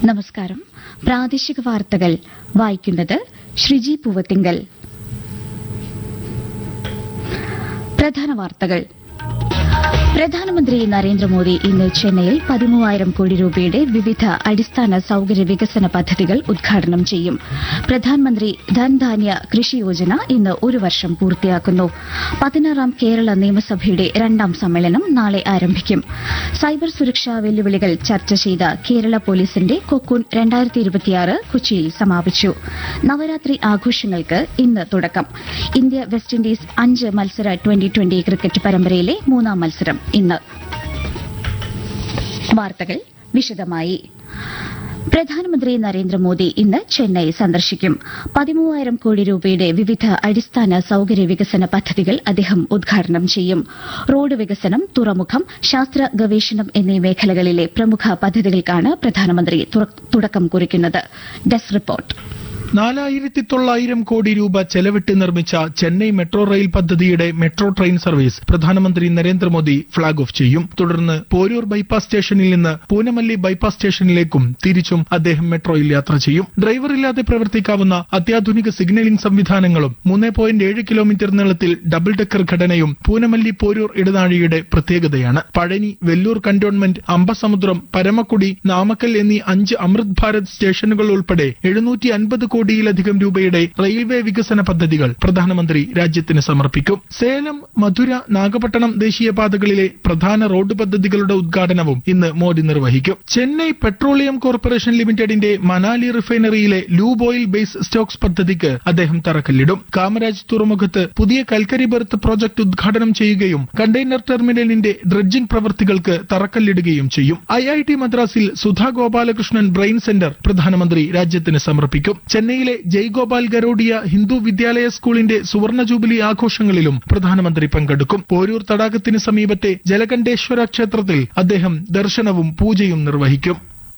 നമസ്കാരം പ്രാദേശിക വാർത്തകൾ വായിക്കുന്നത് ശ്രീജി പൂവത്തിങ്കൽ പ്രധാന വാർത്തകൾ പ്രധാനമന്ത്രി നരേന്ദ്രമോദി ഇന്ന് ചെന്നൈയിൽ പതിമൂവായിരം കോടി രൂപയുടെ വിവിധ അടിസ്ഥാന സൌകര്യ വികസന പദ്ധതികൾ ഉദ്ഘാടനം ചെയ്യും പ്രധാനമന്ത്രി ധൻധാന്യ കൃഷി യോജന ഇന്ന് ഒരു വർഷം പൂർത്തിയാക്കുന്നു പതിനാറാം കേരള നിയമസഭയുടെ രണ്ടാം സമ്മേളനം നാളെ ആരംഭിക്കും സൈബർ സുരക്ഷാ വെല്ലുവിളികൾ ചർച്ച ചെയ്ത കേരള പോലീസിന്റെ കൊക്കൂൺ കൊച്ചിയിൽ സമാപിച്ചു നവരാത്രി ആഘോഷങ്ങൾക്ക് ഇന്ന് തുടക്കം ഇന്ത്യ വെസ്റ്റ് ഇൻഡീസ് അഞ്ച് മത്സര ട്വന്റി ട്വന്റി ക്രിക്കറ്റ് പരമ്പരയിലെ മൂന്നാം മത്സരം ഇന്ന് വാർത്തകൾ വിശദമായി പ്രധാനമന്ത്രി നരേന്ദ്രമോദി ഇന്ന് ചെന്നൈ സന്ദർശിക്കും പതിമൂവായിരം കോടി രൂപയുടെ വിവിധ അടിസ്ഥാന സൌകര്യ വികസന പദ്ധതികൾ അദ്ദേഹം ഉദ്ഘാടനം ചെയ്യും റോഡ് വികസനം തുറമുഖം ശാസ്ത്ര ഗവേഷണം എന്നീ മേഖലകളിലെ പ്രമുഖ പദ്ധതികൾക്കാണ് പ്രധാനമന്ത്രി തുടക്കം കുറിക്കുന്നത് ഡെസ്ക് റിപ്പോർട്ട് നാലായിരത്തി തൊള്ളായിരം കോടി രൂപ ചെലവിട്ട് നിർമ്മിച്ച ചെന്നൈ മെട്രോ റെയിൽ പദ്ധതിയുടെ മെട്രോ ട്രെയിൻ സർവീസ് പ്രധാനമന്ത്രി നരേന്ദ്രമോദി ഫ്ളാഗ് ഓഫ് ചെയ്യും തുടർന്ന് പോരൂർ ബൈപ്പാസ് സ്റ്റേഷനിൽ നിന്ന് പൂനമല്ലി ബൈപ്പാസ് സ്റ്റേഷനിലേക്കും തിരിച്ചും അദ്ദേഹം മെട്രോയിൽ യാത്ര ചെയ്യും ഡ്രൈവറില്ലാതെ പ്രവർത്തിക്കാവുന്ന അത്യാധുനിക സിഗ്നലിംഗ് സംവിധാനങ്ങളും മൂന്ന് പോയിന്റ് ഏഴ് കിലോമീറ്റർ നീളത്തിൽ ഡബിൾ ഡെക്കർ ഘടനയും പൂനമല്ലി പോരൂർ ഇടനാഴിയുടെ പ്രത്യേകതയാണ് പഴനി വെല്ലൂർ കന്റോൺമെന്റ് അമ്പസമുദ്രം പരമക്കുടി നാമക്കൽ എന്നീ അഞ്ച് അമൃത് ഭാരത് സ്റ്റേഷനുകൾ ഉൾപ്പെടെ എഴുന്നൂറ്റി അൻപത് കോടിയിലധികം രൂപയുടെ റെയിൽവേ വികസന പദ്ധതികൾ പ്രധാനമന്ത്രി രാജ്യത്തിന് സമർപ്പിക്കും സേലം മധുര നാഗപട്ടണം ദേശീയപാതകളിലെ പ്രധാന റോഡ് പദ്ധതികളുടെ ഉദ്ഘാടനവും ഇന്ന് മോദി നിർവഹിക്കും ചെന്നൈ പെട്രോളിയം കോർപ്പറേഷൻ ലിമിറ്റഡിന്റെ മനാലി റിഫൈനറിയിലെ ലൂബ് ഓയിൽ ബേസ് സ്റ്റോക്സ് പദ്ധതിക്ക് അദ്ദേഹം തറക്കല്ലിടും കാമരാജ് തുറമുഖത്ത് പുതിയ കൽക്കരി ബെർത്ത് പ്രോജക്ട് ഉദ്ഘാടനം ചെയ്യുകയും കണ്ടെയ്നർ ടെർമിനലിന്റെ ഡ്രഡ്ജിംഗ് പ്രവൃത്തികൾക്ക് തറക്കല്ലിടുകയും ചെയ്യും ഐ ഐ ടി മദ്രാസിൽ സുധാ ഗോപാലകൃഷ്ണൻ ബ്രെയിൻ സെന്റർ പ്രധാനമന്ത്രി രാജ്യത്തിന് സമർപ്പിക്കും ചെന്നൈയിലെ ജയ്ഗോപാൽ ഗരോഡിയ ഹിന്ദു വിദ്യാലയ സ്കൂളിന്റെ സുവർണ ജൂബിലി ആഘോഷങ്ങളിലും പ്രധാനമന്ത്രി പങ്കെടുക്കും പോരൂർ തടാകത്തിന് സമീപത്തെ ജലകണ്ഠേശ്വര ക്ഷേത്രത്തിൽ അദ്ദേഹം ദർശനവും പൂജയും നിർവഹിക്കും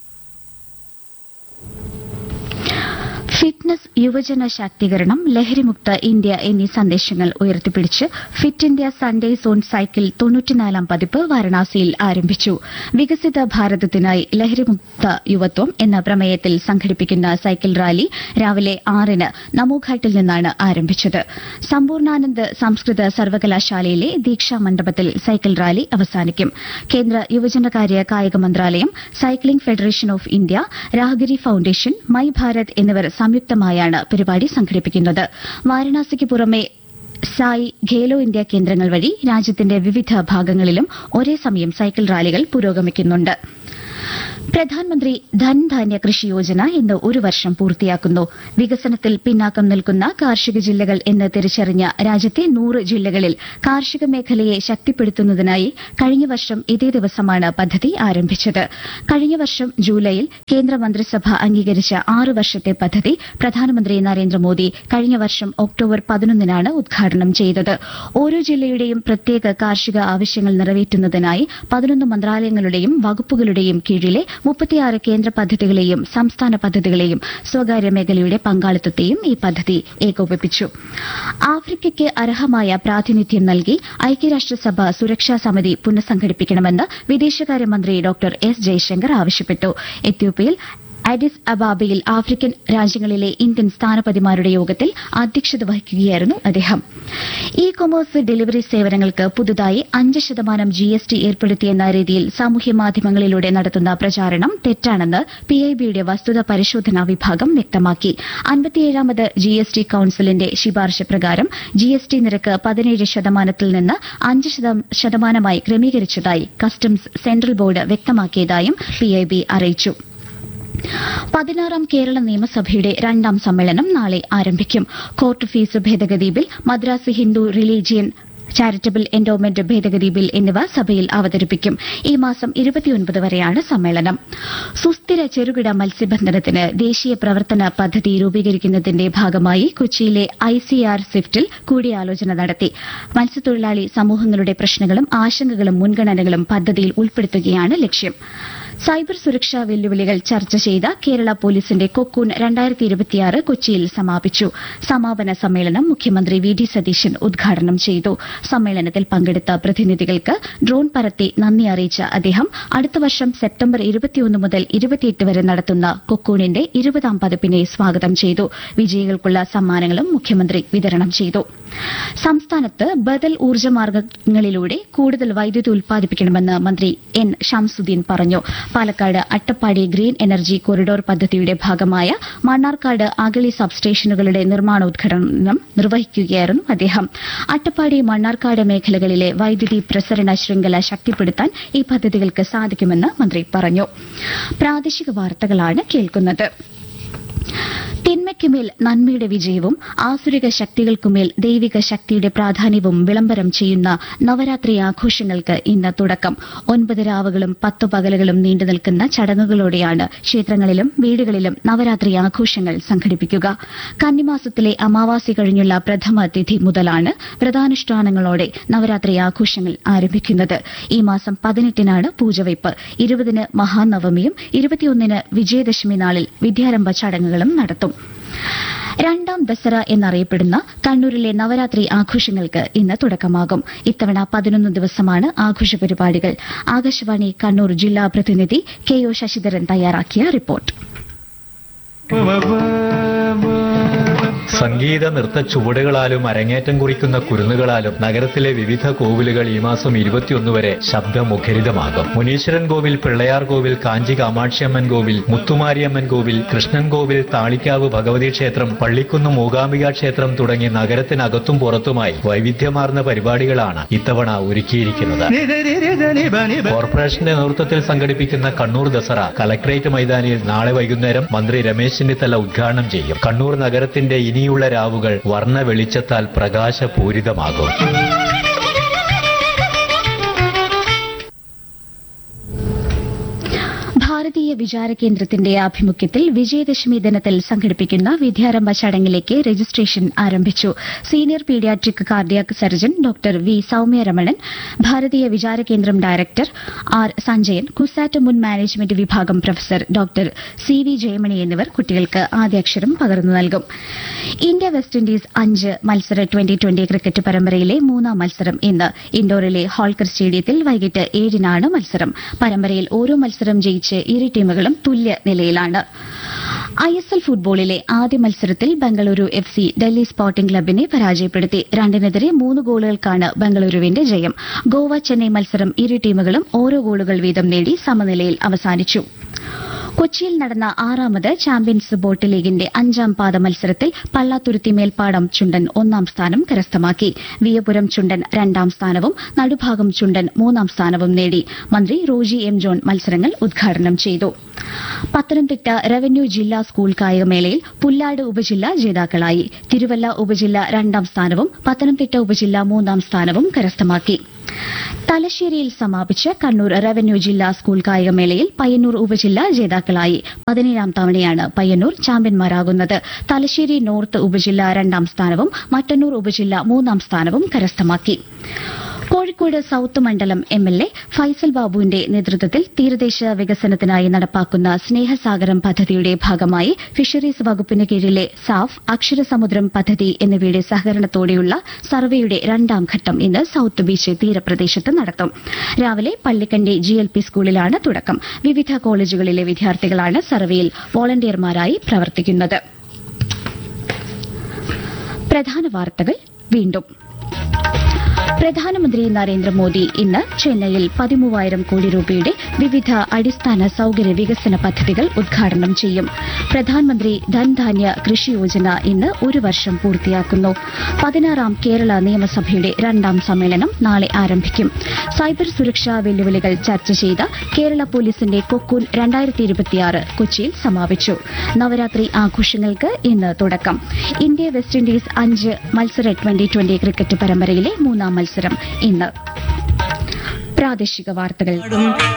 ഫിറ്റ്നസ് യുവജന ശാക്തീകരണം ലഹരിമുക്ത ഇന്ത്യ എന്നീ സന്ദേശങ്ങൾ ഉയർത്തിപ്പിടിച്ച് fit India Sunday zone cycle തൊണ്ണൂറ്റിനാലാം പതിപ്പ് വാരണാസിയിൽ ആരംഭിച്ചു വികസിത ഭാരതത്തിനായി ലഹരിമുക്ത യുവത്വം എന്ന പ്രമേയത്തിൽ സംഘടിപ്പിക്കുന്ന സൈക്കിൾ റാലി രാവിലെ ആറിന് നമോഘാട്ടിൽ നിന്നാണ് ആരംഭിച്ചത് സമ്പൂർണാനന്ദ് സംസ്കൃത സർവകലാശാലയിലെ ദീക്ഷാ മണ്ഡപത്തിൽ സൈക്കിൾ റാലി അവസാനിക്കും കേന്ദ്ര യുവജനകാര്യ കായിക മന്ത്രാലയം cycling federation of India Rahagiri foundation my Bharat എന്നിവർ സംയുക്തമായാണ് പരിപാടി സംഘടിപ്പിക്കുന്നത് വാരണാസിക്ക് പുറമെ സായി ഖേലോ ഇന്ത്യ കേന്ദ്രങ്ങൾ വഴി രാജ്യത്തിന്റെ വിവിധ ഭാഗങ്ങളിലും ഒരേ സമയം സൈക്കിൾ റാലികൾ പുരോഗമിക്കുന്നുണ്ട് പ്രധാനമന്ത്രി ധൻധാന്യ കൃഷി യോജന ഇന്ന് ഒരു വർഷം പൂർത്തിയാക്കുന്നു വികസനത്തിൽ പിന്നാക്കം നിൽക്കുന്ന കാർഷിക ജില്ലകൾ എന്ന് തിരിച്ചറിഞ്ഞ രാജ്യത്തെ നൂറ് ജില്ലകളിൽ കാർഷിക മേഖലയെ ശക്തിപ്പെടുത്തുന്നതിനായി കഴിഞ്ഞ വർഷം ഇതേ ദിവസമാണ് പദ്ധതി ആരംഭിച്ചത് കഴിഞ്ഞ വർഷം ജൂലൈയിൽ കേന്ദ്രമന്ത്രിസഭ അംഗീകരിച്ച ആറ് വർഷത്തെ പദ്ധതി പ്രധാനമന്ത്രി നരേന്ദ്രമോദി കഴിഞ്ഞ വർഷം ഒക്ടോബർ പതിനൊന്നിനാണ് ഉദ്ഘാടനം ചെയ്തത് ഓരോ ജില്ലയുടെയും പ്രത്യേക കാർഷിക ആവശ്യങ്ങൾ നിറവേറ്റുന്നതിനായി പതിനൊന്ന് മന്ത്രാലയങ്ങളുടെയും വകുപ്പുകളുടെയും കീഴിലെ മുപ്പത്തിയാറ് കേന്ദ്ര പദ്ധതികളെയും സംസ്ഥാന പദ്ധതികളെയും സ്വകാര്യ മേഖലയുടെ പങ്കാളിത്തത്തെയും ഈ പദ്ധതി ഏകോപിപ്പിച്ചു ആഫ്രിക്കയ്ക്ക് അർഹമായ പ്രാതിനിധ്യം നൽകി ഐക്യരാഷ്ട്രസഭ സുരക്ഷാ സമിതി പുനഃസംഘടിപ്പിക്കണമെന്ന് വിദേശകാര്യമന്ത്രി ഡോക്ടർ എസ് ജയശങ്കർ ആവശ്യപ്പെട്ടു എത്യോപ്യയിൽ അഡിസ് അബാബയിൽ ആഫ്രിക്കൻ രാജ്യങ്ങളിലെ ഇന്ത്യൻ സ്ഥാനപതിമാരുടെ യോഗത്തിൽ അധ്യക്ഷത വഹിക്കുകയായിരുന്നു അദ്ദേഹം ഇ കൊമേഴ്സ് ഡെലിവറി സേവനങ്ങൾക്ക് പുതുതായി അഞ്ച് ശതമാനം ജി എസ് ടി ഏർപ്പെടുത്തിയെന്ന രീതിയിൽ സാമൂഹ്യ മാധ്യമങ്ങളിലൂടെ നടത്തുന്ന പ്രചാരണം തെറ്റാണെന്ന് പിഐബിയുടെ വസ്തുത പരിശോധനാ വിഭാഗം വ്യക്തമാക്കി അൻപത്തിയേഴാമത് ജി എസ് ടി കൌൺസിലിന്റെ ശുപാർശ പ്രകാരം ജി എസ് ടി നിരക്ക് പതിനേഴ് ശതമാനത്തിൽ നിന്ന് അഞ്ച് ശതമാനമായി ക്രമീകരിച്ചതായി കസ്റ്റംസ് സെൻട്രൽ ബോർഡ് വ്യക്തമാക്കിയതായും പിഐബി അറിയിച്ചു പതിനാറാം കേരള നിയമസഭയുടെ രണ്ടാം സമ്മേളനം നാളെ ആരംഭിക്കും കോർട്ട് ഫീസ് ഭേദഗതി bill Madras Hindu religion charitable endowment ഭേദഗതി ബിൽ എന്നിവ സഭയിൽ അവതരിപ്പിക്കും ഈ മാസം ഇരുപത്തിയൊൻപത് വരെയാണ് സമ്മേളനം സുസ്ഥിര ചെറുകിട മത്സ്യബന്ധനത്തിന് ദേശീയ പ്രവർത്തന പദ്ധതി രൂപീകരിക്കുന്നതിന്റെ ഭാഗമായി കൊച്ചിയിലെ ഐസിആർ സ്വിഫ്റ്റിൽ കൂടിയാലോചന നടത്തി മത്സ്യത്തൊഴിലാളി സമൂഹങ്ങളുടെ പ്രശ്നങ്ങളും ആശങ്കകളും മുൻഗണനകളും പദ്ധതിയിൽ ഉൾപ്പെടുത്തുകയാണ് ലക്ഷ്യം സൈബർ സുരക്ഷാ വെല്ലുവിളികൾ ചർച്ച ചെയ്ത കേരള പോലീസിന്റെ കൊക്കൂൺ രണ്ടായിരത്തി ഇരുപത്തിയാറ് കൊച്ചിയിൽ സമാപിച്ചു സമാപന സമ്മേളനം മുഖ്യമന്ത്രി വി ഡി സതീശൻ ഉദ്ഘാടനം ചെയ്തു സമ്മേളനത്തിൽ പങ്കെടുത്ത പ്രതിനിധികൾക്ക് ഡ്രോൺ പറത്തി നന്ദി അറിയിച്ച അദ്ദേഹം അടുത്ത വർഷം സെപ്റ്റംബർ ഇരുപത്തിയൊന്ന് മുതൽ ഇരുപത്തിയെട്ട് വരെ നടത്തുന്ന കൊക്കൂണിന്റെ ഇരുപതാം പതിപ്പിനെ സ്വാഗതം ചെയ്തു വിജയികൾക്കുള്ള സമ്മാനങ്ങളും മുഖ്യമന്ത്രി വിതരണം ചെയ്തു സംസ്ഥാനത്ത് ബദൽ ഊർജ്ജ മാർഗങ്ങളിലൂടെ കൂടുതൽ വൈദ്യുതി ഉൽപ്പാദിപ്പിക്കണമെന്ന് മന്ത്രി എൻ ഷംസുദ്ദീൻ പറഞ്ഞു Palakkad Attappadi green energy corridor പദ്ധതിയുടെ ഭാഗമായ മണ്ണാർക്കാട് അഗളി സബ്സ്റ്റേഷനുകളുടെ നിർമ്മാണോദ്ഘാടനം നിർവഹിക്കുകയായിരുന്നു അദ്ദേഹം അട്ടപ്പാടി മണ്ണാർക്കാട് മേഖലകളിലെ വൈദ്യുതി പ്രസരണ ശൃംഖല ശക്തിപ്പെടുത്താൻ ഈ പദ്ധതികൾക്ക് സാധിക്കുമെന്ന് മന്ത്രി പറഞ്ഞു പ്രാദേശിക വാർത്തകളാണ് കേൾക്കുന്നത് തിന്മയ്ക്കുമേൽ നന്മയുടെ വിജയവും ആസുരിക ശക്തികൾക്കുമേൽ ദൈവിക ശക്തിയുടെ പ്രാധാന്യവും വിളംബരം ചെയ്യുന്ന നവരാത്രി ആഘോഷങ്ങൾക്ക് ഇന്ന് തുടക്കം ഒൻപത് രാവുകളും പത്തു പകലുകളും നീണ്ടു നിൽക്കുന്ന ചടങ്ങുകളോടെയാണ് ക്ഷേത്രങ്ങളിലും വീടുകളിലും നവരാത്രി ആഘോഷങ്ങൾ സംഘടിപ്പിക്കുക കന്നിമാസത്തിലെ അമാവാസി കഴിഞ്ഞുള്ള പ്രഥമ തിഥി മുതലാണ് വ്രതാനുഷ്ഠാനങ്ങളോടെ നവരാത്രി ആഘോഷങ്ങൾ ആരംഭിക്കുന്നത് ഈ മാസം പതിനെട്ടിനാണ് പൂജവയ്പ് ഇരുപതിന് മഹാനവമിയും ഇരുപത്തിയൊന്നിന് വിജയദശമി നാളിൽ വിദ്യാരംഭ ചടങ്ങുകളും നടത്തും രണ്ടാം ദസറ എന്നറിയപ്പെടുന്ന കണ്ണൂരിലെ നവരാത്രി ആഘോഷങ്ങൾക്ക് ഇന്ന് തുടക്കമാകും ഇത്തവണ പതിനൊന്ന് ദിവസമാണ് ആഘോഷ പരിപാടികൾ ആകാശവാണി കണ്ണൂർ ജില്ലാ പ്രതിനിധി കെ ഒ ശശിധരൻ തയ്യാറാക്കിയ റിപ്പോർട്ട് സംഗീത നൃത്ത ചുവടുകളാലും അരങ്ങേറ്റം കുറിക്കുന്ന കുരുന്നുകളാലും നഗരത്തിലെ വിവിധ കോവിലുകൾ ഈ മാസം ഇരുപത്തിയൊന്ന് വരെ ശബ്ദമുഖരിതമാകും മുനീശ്വരൻ കോവിൽ പിള്ളയാർ കോവിൽ കാഞ്ചി കാമാക്ഷിയമ്മൻ കോവിൽ മുത്തുമാരിയമ്മൻ കോവിൽ കൃഷ്ണൻ കോവിൽ താളിക്കാവ് ഭഗവതി ക്ഷേത്രം പള്ളിക്കുന്ന് മൂകാംബിക ക്ഷേത്രം തുടങ്ങി നഗരത്തിനകത്തും പുറത്തുമായി വൈവിധ്യമാർന്ന പരിപാടികളാണ് ഇത്തവണ ഒരുക്കിയിരിക്കുന്നത് കോർപ്പറേഷന്റെ നേതൃത്വത്തിൽ സംഘടിപ്പിക്കുന്ന കണ്ണൂർ ദസറ കലക്ടറേറ്റ് മൈതാനിയിൽ നാളെ വൈകുന്നേരം മന്ത്രി രമേശ് ചെന്നിത്തല ഉദ്ഘാടനം ചെയ്യും കണ്ണൂർ നഗരത്തിന്റെ ഇനിയുള്ള രാവുകൾ വർണ്ണ വെളിച്ചത്താൽ പ്രകാശപൂരിതമാകും ഭാരതീയ വിചാര കേന്ദ്രത്തിന്റെ ആഭിമുഖ്യത്തിൽ വിജയദശമി ദിനത്തിൽ സംഘടിപ്പിക്കുന്ന വിദ്യാരംഭ ചടങ്ങിലേക്ക് രജിസ്ട്രേഷൻ ആരംഭിച്ചു senior paediatric cardiac surgeon doctor V Soumya Ramanan Bharatiya Vichara കേന്ദ്രം ഡയറക്ടർ ആർ സഞ്ജയൻ കുസാറ്റ് മുൻ മാനേജ്മെന്റ് വിഭാഗം professor doctor C V Jayamani എന്നിവർ കുട്ടികൾക്ക് ആദ്യാക്ഷരം പകർന്നു നൽകും ഇന്ത്യ വെസ്റ്റ് ഇൻഡീസ് അഞ്ച് മത്സര ട്വന്റി ട്വന്റി ക്രിക്കറ്റ് പരമ്പരയിലെ മൂന്നാം മത്സരം ഇന്ന് ഇൻഡോറിലെ ഹോൾക്കർ സ്റ്റേഡിയത്തിൽ വൈകിട്ട് ഏഴിനാണ് മത്സരം പരമ്പരയിൽ ഓരോ മത്സരം ജയിച്ച് ഇരു ടീമുകളും തുല്യ നിലയിലാണ് ഐ എസ് എൽ ഫുട്ബോളിലെ ആദ്യ മത്സരത്തിൽ Bengaluru F C Delhi sporting ക്ലബിനെ പരാജയപ്പെടുത്തി രണ്ടിനെതിരെ മൂന്ന് ഗോളുകൾക്കാണ് ബംഗളൂരുവിന്റെ ജയം ഗോവ ചെന്നൈ മത്സരം ഇരു ടീമുകളും ഓരോ ഗോളുകൾ വീതം നേടി സമനിലയിൽ അവസാനിച്ചു കൊച്ചിയിൽ നടന്ന ആറാമത് ചാമ്പ്യൻസ് ബോട്ട് ലീഗിന്റെ അഞ്ചാം പാദ മത്സരത്തിൽ പള്ളാത്തുരുത്തി മേൽപ്പാടം ചുണ്ടൻ ഒന്നാം സ്ഥാനം കരസ്ഥമാക്കി വിയപുരം ചുണ്ടൻ രണ്ടാം സ്ഥാനവും നടുഭാഗം ചുണ്ടൻ മൂന്നാം സ്ഥാനവും നേടി മന്ത്രി റോജി എം ജോൺ മത്സരങ്ങൾ ഉദ്ഘാടനം ചെയ്തു പത്തനംതിട്ട റവന്യൂ ജില്ലാ സ്കൂൾ കായികമേളയിൽ പുല്ലാട് ഉപജില്ല ജേതാക്കളായി തിരുവല്ല ഉപജില്ല രണ്ടാം സ്ഥാനവും പത്തനംതിട്ട ഉപജില്ല മൂന്നാം സ്ഥാനവും കരസ്ഥമാക്കി തലശ്ശേരിയിൽ സമാപിച്ച കണ്ണൂർ റവന്യൂ ജില്ലാ സ്കൂൾ കായികമേളയിൽ പയ്യന്നൂർ ഉപജില്ല ജേതാക്കളായി പതിനേഴാം തവണയാണ് പയ്യന്നൂർ ചാമ്പ്യന്മാരാകുന്നത് തലശ്ശേരി നോർത്ത് ഉപജില്ല രണ്ടാം സ്ഥാനവും മട്ടന്നൂർ ഉപജില്ല മൂന്നാം സ്ഥാനവും കരസ്ഥമാക്കി കോഴിക്കോട് സൌത്ത് മണ്ഡലം എം എൽ എ ഫൈസൽ ബാബുവിന്റെ നേതൃത്വത്തിൽ തീരദേശ വികസനത്തിനായി നടപ്പാക്കുന്ന സ്നേഹസാഗരം പദ്ധതിയുടെ ഭാഗമായി ഫിഷറീസ് വകുപ്പിന് കീഴിലെ സാഫ് അക്ഷരസമുദ്രം പദ്ധതി എന്നിവയുടെ സഹകരണത്തോടെയുള്ള സർവേയുടെ രണ്ടാം ഘട്ടം ഇന്ന് സൌത്ത് ബീച്ച് തീരപ്രദേശത്ത് നടത്തും രാവിലെ പള്ളിക്കണ്ടി ജി എൽ പി സ്കൂളിലാണ് തുടക്കം വിവിധ കോളേജുകളിലെ വിദ്യാർത്ഥികളാണ് സർവേയിൽ വോളണ്ടിയർമാരായി പ്രവർത്തിക്കുന്നത് പ്രധാന വാർത്തകൾ വീണ്ടും പ്രധാനമന്ത്രി നരേന്ദ്രമോദി ഇന്ന് ചെന്നൈയിൽ പതിമൂവായിരം കോടി രൂപയുടെ വിവിധ അടിസ്ഥാന സൌകര്യ വികസന പദ്ധതികൾ ഉദ്ഘാടനം ചെയ്യും പ്രധാനമന്ത്രി ധൻധാന്യ കൃഷി യോജന ഇന്ന് ഒരു വർഷം പൂർത്തിയാക്കുന്നു പതിനാറാം കേരള നിയമസഭയുടെ രണ്ടാം സമ്മേളനം നാളെ ആരംഭിക്കും സൈബർ സുരക്ഷാ വെല്ലുവിളികൾ ചർച്ച ചെയ്ത കേരള പോലീസിന്റെ കൊക്കൂൻ രണ്ടായിരത്തി ഇരുപത്തിയാറ് കൊച്ചിയിൽ സമാപിച്ചു നവരാത്രി ആഘോഷങ്ങൾക്ക് ഇന്ന് തുടക്കം ഇന്ത്യ വെസ്റ്റ് ഇൻഡീസ് അഞ്ച് മത്സര ട്വന്റി ട്വന്റി ക്രിക്കറ്റ് പരമ്പരയിലെ മൂന്നാം മത്സരം ഇന്ന് പ്രാദേശിക വാർത്തകൾ